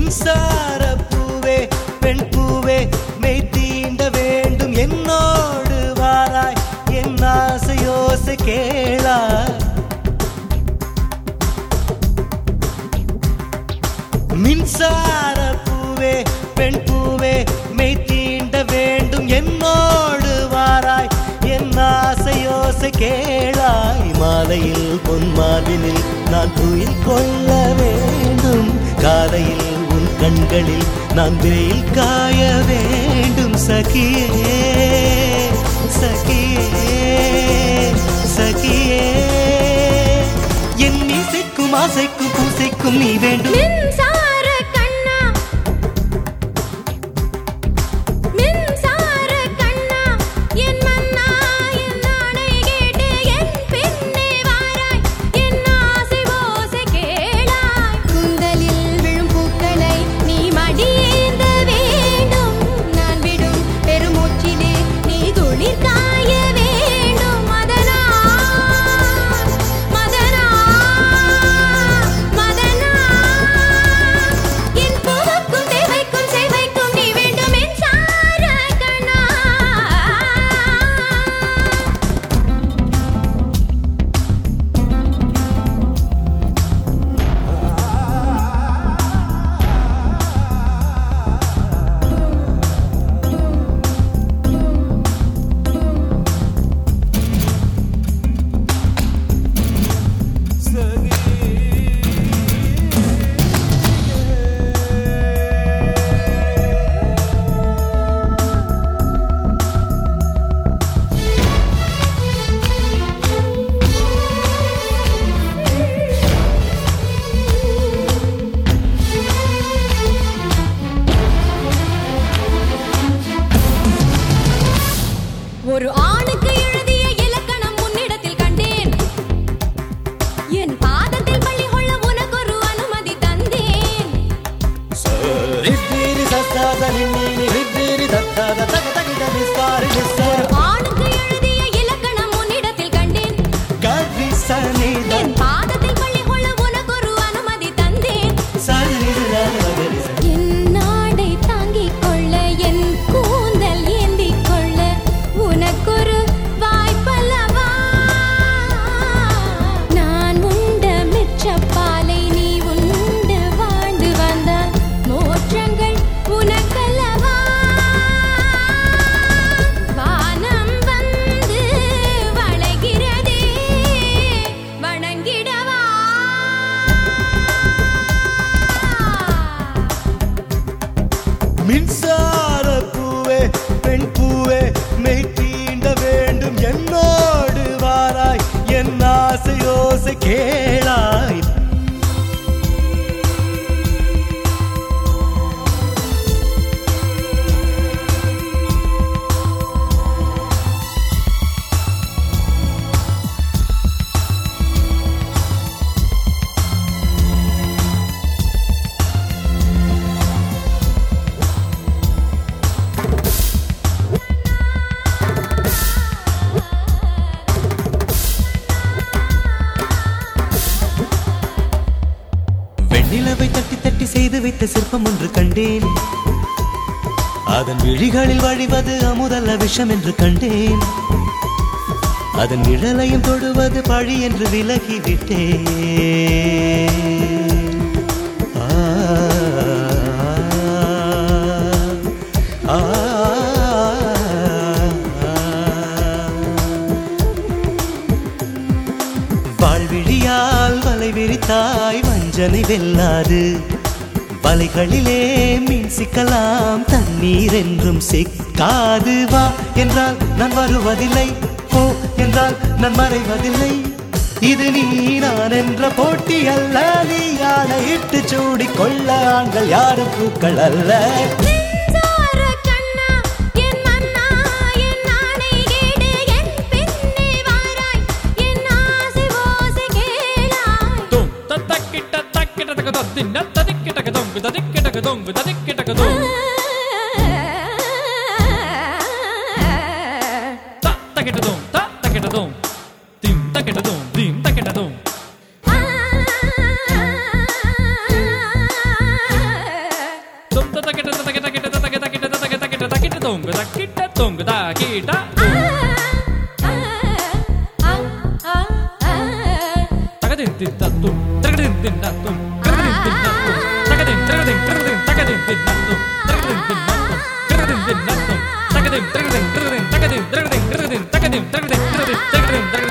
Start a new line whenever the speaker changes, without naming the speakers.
மின்சார பூவே பெண் பூவே மெய் தீண்ட வேண்டும் என்னோடு வாராய் என் ஆசையோசை கேளாய் மின்சார பூவே பெண் பூவே மெய் தீண்ட வேண்டும் என்னோடு வாராய் என் ஆசையோசை கேளாய் மாலையில் பொன் மார்பினில் நான் துயில் கொள்ள வேண்டும் காலையில் உன் கண்களில் நான் வெயில் காய வேண்டும் சகியே சகியே சகியே என் இசைக்கும் ஆசைக்கும் பூசைக்கும் நீ வேண்டும்
மின்சார கண்ணா மின்சார கண்ணா என் மன்னா என் நாணை கேட்டு என் பின்னே வாராய் என் ஆசை ஓசை கேளாய் குந்தலில் விழும் பூக்களை நீ மடியேந்த வேண்டும் நான் விடும் பெருமூச்சிலே நீ துளிர் காய வேண்டும் மதனா மதனா மதனா என் பூவுக்கும் தேவைக்கும் சேவைக்கும் நீ வேண்டும் மின்சார கண்ணா ஒரு ஆணுக்கு எழுதிய இலக்கணம் உன்னிடத்தில் கண்டேன் என் பாதத்தில் பள்ளி கொள்ள உனக்கு ஒரு அனுமதி தந்தேன்
ரித்திரி சத்தாத நின்னீனி ரித்திரி தத்தாத தக தகிட நிஸ்தாரி நிஸ்தார
ஆணுக்கு எழுதிய இலக்கணம் உன்னிடத்தில் கண்டேன்
கவி சனித
என் பாதத்தில் பள்ளி கொள்ள உனக்கு ஒரு அனுமதி தந்தேன்
சனித
என் நாடை தாங்கிக் கொள்ள என் கூந்தல் ஏந்திக் கொள்ள உனக்கொரு வாய்ப்பல்லவா நான் உண்ட மிச்சப்பாலை நீ உண்டு வாழ்ந்து வந்தால் மோற்றங்கள் உனக்கல்லவா வானம் வந்து வளைகிறதே வணங்கிடவா
மின்சார பூவே பெண் பூவே மெய் தீண்ட வேண்டும் என்னோடு வாராய் என் ஆசையோசை கேளாய் வெண்ணிலவை தட்டி தட்டி செய்து வைத்த சிற்பம் ஒன்று கண்டேன் அதன் விழிகளில் வழிவது அமுதல்ல விஷம் என்று கண்டேன் அதன் நிழலையும் தொடுவது பழி என்று விலகிவிட்டேன் ஆ, ஆ, வாழ்விழியால் வலை விரித்தாய் வஞ்சனை வெல்லாது வலைகளிலே மீன் சிக்கலாம் தண்ணீர் என்றும் சிக்காது வா என்றால் நான் வருவதில்லை போ என்றால் நான் மறைவதில்லை இது நீ நான் என்ற போட்டி அல்ல நீ ஆணையிட்டு சூடிக் கொள்ள ஆண்கள் யாரும் பூக்கள் அல்ல
மின்சார கண்ணா என் மன்னா என் நாணை கேடு என் பின்னே வாராய் என் ஆசை ஓசை கேளாய்
Dum, ta takkita takkita taka dum, dinna tadikkita ka dum, tadikkita ka dum, tadikkita ka dum. Ta takkita dum, ta takkita dum. Dim takkita dum, dim takkita dum. தக்கிட்ட தொங்குதா கீட்டா தகதின் தின்னத்தும் தகதின் தின்னத்தும் தகதின் தின்னத்தும் தகதின் தகதின் தகதின் தகதின் தின்னத்தும் தகதின் தின்னத்தும் தகதின் தின்னத்தும் தகதின் தகதின் தகதின் தகதின் தகதின் தகதின் தகதின் தகதின் தகதின் தகதின்